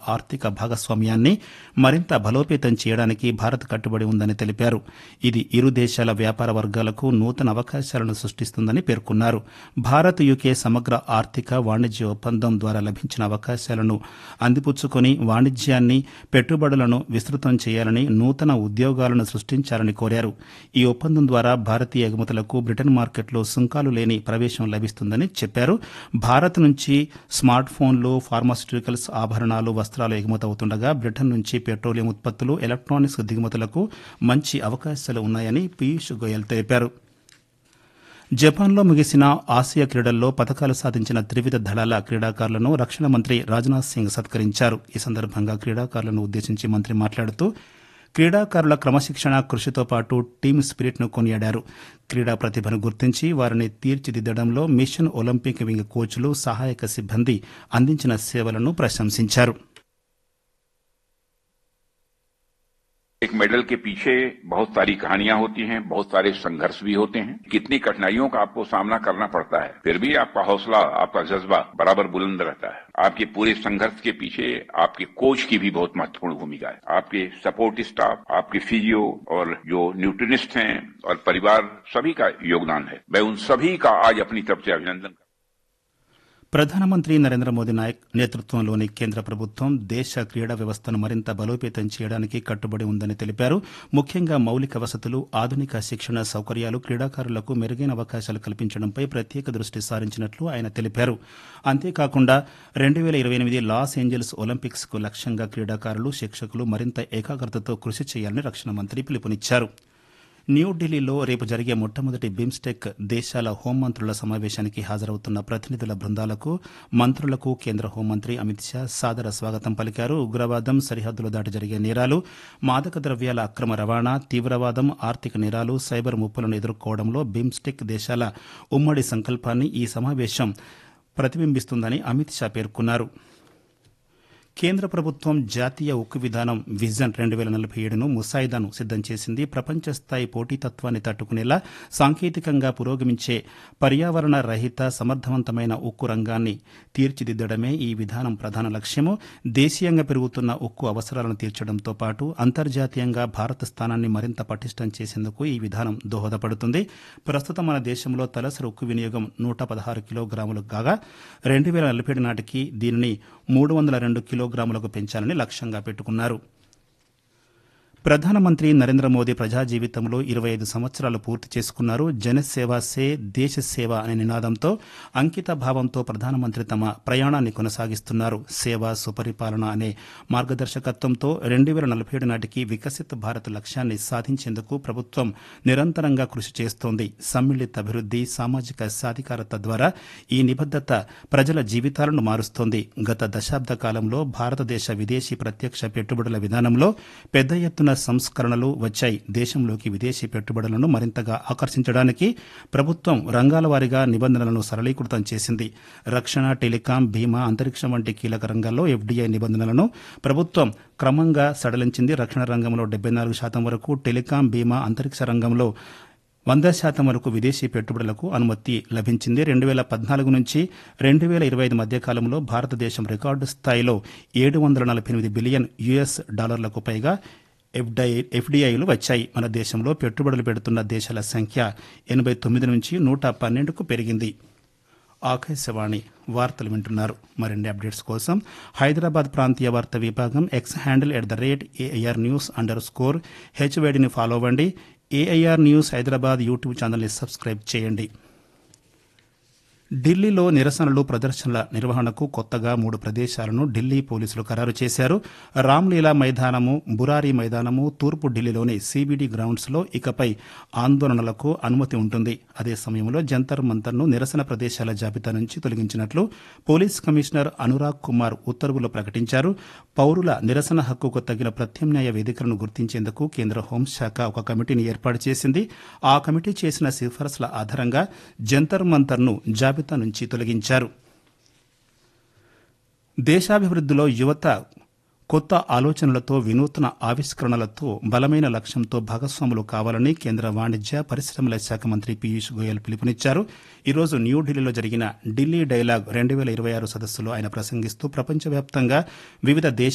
ఆర్థిక భాగస్వామ్యాన్ని మరింత బలోపేతం చేయడానికి భారత్ కట్టుబడి ఉందని తెలిపారు ఇది ఇరు దేశాల వ్యాపార వర్గాలకు నూతన అవకాశాలను సృష్టిస్తుందని పేర్కొన్నారు భారత్ యూకే సమగ్ర ఆర్థిక వాణిజ్య ఒప్పందం ద్వారా లభించిన అవకాశాలను అందిపుచ్చుకొని వాణిజ్యాన్ని పెట్టుబడులను విస్తృతం చేయాలని నూతన ఉద్యోగాలను సృష్టించాలని కోరారు ఈ ఒప్పందం ద్వారా భారతీయ ఎగుమతులకు బ్రిటన్ మార్కెట్లో సుంకాలు లేని ప్రవేశం లభిస్తుందని చెప్పారు భారత్ నుంచి స్మార్ట్ ఫోన్లు ఫార్మాస్యూటికల్స్ ఆభరణాలు వస్త్రాలు ఎగుమతవుతుండగా బ్రిటన్ నుంచి పెట్రోలియం ఉత్పత్తులు ఎలక్ట్రానిక్స్ దిగుమతులకు మంచి అవకాశాలు ఉన్నాయని పీయూష్ గోయల్ తెలిపారు జపాన్లో ముగిసిన ఆసియా క్రీడల్లో పథకాలు సాధించిన త్రివిధ దళాల క్రీడాకారులను రక్షణ మంత్రి రాజ్నాథ్ సింగ్ సత్కరించారు ఈ సందర్భంగా క్రీడాకారులను ఉద్దేశించి మంత్రి మాట్లాడుతూ క్రీడాకారుల క్రమశిక్షణ కృషితో పాటు టీమ్ స్పిరిట్ను కొనియాడారు క్రీడా ప్రతిభను గుర్తించి వారిని తీర్చిదిద్దడంలో మిషన్ ఒలింపిక్ వింగ్ కోచ్లు సహాయక సిబ్బంది అందించిన సేవలను ప్రశంసించారు एक मेडल के पीछे बहुत सारी कहानियां होती हैं बहुत सारे संघर्ष भी होते हैं कितनी कठिनाइयों का आपको सामना करना पड़ता है फिर भी आपका हौसला आपका जज्बा बराबर बुलंद रहता है आपके पूरे संघर्ष के पीछे आपके कोच की भी बहुत महत्वपूर्ण भूमिका है आपके सपोर्ट स्टाफ आपके फिजियो और जो न्यूट्रिनिस्ट हैं और परिवार सभी का योगदान है मैं उन सभी का आज अपनी तरफ से अभिनंदन करता ప్రధానమంత్రి నరేంద్ర మోదీ నాయక్ నేతృత్వంలోని కేంద్ర ప్రభుత్వం దేశ క్రీడా వ్యవస్థను మరింత బలోపేతం చేయడానికి కట్టుబడి ఉందని తెలిపారు ముఖ్యంగా మౌలిక వసతులు ఆధునిక శిక్షణ సౌకర్యాలు క్రీడాకారులకు మెరుగైన అవకాశాలు కల్పించడంపై ప్రత్యేక దృష్టి సారించినట్లు ఆయన తెలిపారు అంతేకాకుండా రెండు వేల ఇరవై ఎనిమిది లాస్ ఏంజల్స్ ఒలింపిక్స్ కు లక్ష్యంగా క్రీడాకారులు శిక్షకులు మరింత ఏకాగ్రతతో కృషి చేయాలని రక్షణ మంత్రి పిలుపునిచ్చారు న్యూఢిల్లీలో రేపు జరిగే మొట్టమొదటి బిమ్స్టెక్ దేశాల హోంమంత్రుల సమావేశానికి హాజరవుతున్న ప్రతినిధుల బృందాలకు మంత్రులకు కేంద్ర హోంమంత్రి అమిత్ షా సాదర స్వాగతం పలికారు ఉగ్రవాదం సరిహద్దులు దాటి జరిగే నేరాలు మాదక ద్రవ్యాల అక్రమ రవాణా తీవ్రవాదం ఆర్థిక నేరాలు సైబర్ ముప్పులను ఎదుర్కోవడంలో బిమ్స్టెక్ దేశాల ఉమ్మడి సంకల్పాన్ని ఈ సమావేశం ప్రతిబింబిస్తుందని అమిత్ షా పేర్కొన్నారు కేంద్ర ప్రభుత్వం జాతీయ ఉక్కు విధానం విజన్ రెండు వేల నలభై ఏడును ముసాయిదాను సిద్దం చేసింది ప్రపంచ స్థాయి పోటీతత్వాన్ని తట్టుకునేలా సాంకేతికంగా పురోగమించే పర్యావరణ రహిత సమర్థవంతమైన ఉక్కు రంగాన్ని తీర్చిదిద్దడమే ఈ విధానం ప్రధాన లక్ష్యము దేశీయంగా పెరుగుతున్న ఉక్కు అవసరాలను తీర్చడంతో పాటు అంతర్జాతీయంగా భారత స్థానాన్ని మరింత పటిష్టం చేసేందుకు ఈ విధానం దోహదపడుతుంది ప్రస్తుతం మన దేశంలో తలసరి ఉక్కు వినియోగం నూట పదహారు కిలోగ్రాములు కాగా రెండు వేల నలభై ఏడు నాటికి దీనిని మూడు వందల రెండు కిలోగ్రాములకు పెంచాలని లక్ష్యంగా పెట్టుకున్నారు ప్రధానమంత్రి నరేంద్ర మోదీ ప్రజా జీవితంలో ఇరవై ఐదు సంవత్సరాలు పూర్తి చేసుకున్నారు జనసేవ సే దేశ సేవ అనే నినాదంతో అంకిత భావంతో ప్రధానమంత్రి తమ ప్రయాణాన్ని కొనసాగిస్తున్నారు సేవ సుపరిపాలన అనే మార్గదర్శకత్వంతో రెండు వేల నలభై ఏడు నాటికి వికసిత్ భారత్ లక్ష్యాన్ని సాధించేందుకు ప్రభుత్వం నిరంతరంగా కృషి చేస్తోంది సమ్మిళిత అభివృద్ది సామాజిక సాధికారత ద్వారా ఈ నిబద్దత ప్రజల జీవితాలను మారుస్తోంది గత దశాబ్ద కాలంలో భారతదేశ విదేశీ ప్రత్యక్ష పెట్టుబడుల విధానంలో పెద్ద ఎత్తున సంస్కరణలు వచ్చాయి దేశంలోకి విదేశీ పెట్టుబడులను మరింతగా ఆకర్షించడానికి ప్రభుత్వం రంగాల వారీగా నిబంధనలను సరళీకృతం చేసింది రక్షణ టెలికాం బీమా అంతరిక్షం వంటి కీలక రంగాల్లో ఎఫ్డీఐ నిబంధనలను ప్రభుత్వం క్రమంగా సడలించింది రక్షణ రంగంలో డెబ్బై నాలుగు శాతం వరకు టెలికాం బీమా అంతరిక్ష రంగంలో వంద శాతం వరకు విదేశీ పెట్టుబడులకు అనుమతి లభించింది రెండు వేల పద్నాలుగు నుంచి రెండు వేల ఇరవై ఐదు మధ్య కాలంలో భారతదేశం రికార్డు స్థాయిలో ఏడు వందల నలభై ఎనిమిది బిలియన్ యుఎస్ డాలర్లకు పైగా ఎఫ్డీఐలు వచ్చాయి మన దేశంలో పెట్టుబడులు పెడుతున్న దేశాల సంఖ్య ఎనభై తొమ్మిది నుంచి నూట పన్నెండుకు పెరిగింది ఆకాశవాణి వార్తలు వింటున్నారు మరిన్ని అప్డేట్స్ కోసం హైదరాబాద్ ప్రాంతీయ వార్తా విభాగం X handle at the rate AIR news underscore స్కోర్ హెచ్వేడిని ఫాలో అవ్వండి ఏఐఆర్ న్యూస్ హైదరాబాద్ యూట్యూబ్ ఛానల్ని సబ్స్క్రైబ్ చేయండి ఢిల్లీలో నిరసనలు ప్రదర్శనల నిర్వహణకు కొత్తగా మూడు ప్రదేశాలను ఢిల్లీ పోలీసులు ఖరారు చేశారు రామ్లీలా మైదానము బురారి మైదానము తూర్పు ఢిల్లీలోని సిబిడి గ్రౌండ్స్లో ఇకపై ఆందోళనలకు అనుమతి ఉంటుంది అదే సమయంలో జంతర్ మంతర్ను నిరసన ప్రదేశాల జాబితా నుంచి తొలగించినట్లు పోలీస్ కమిషనర్ అనురాగ్ కుమార్ ఉత్తర్వులు ప్రకటించారు పౌరుల నిరసన హక్కుకు తగిన ప్రత్యామ్నాయ వేదికలను గుర్తించేందుకు కేంద్ర హోంశాఖ ఒక కమిటీని ఏర్పాటు చేసింది ఆ కమిటీ చేసిన సిఫారసుల ఆధారంగా జంతర్ మంతర్ను జాబితా నుంచి తొలగించారు దేశాభివృద్దిలో యువత కొత్త ఆలోచనలతో వినూత్న ఆవిష్కరణలతో బలమైన లక్ష్యంతో భాగస్వాములు కావాలని కేంద్ర వాణిజ్య పరిశ్రమల శాఖ మంత్రి పీయూష్ గోయల్ పిలుపునిచ్చారు ఈరోజు న్యూఢిల్లీలో జరిగిన ఢిల్లీ డైలాగ్ రెండు వేల ఇరవై ఆరు సదస్సులో ఆయన ప్రసంగిస్తూ ప్రపంచవ్యాప్తంగా వివిధ దేశాల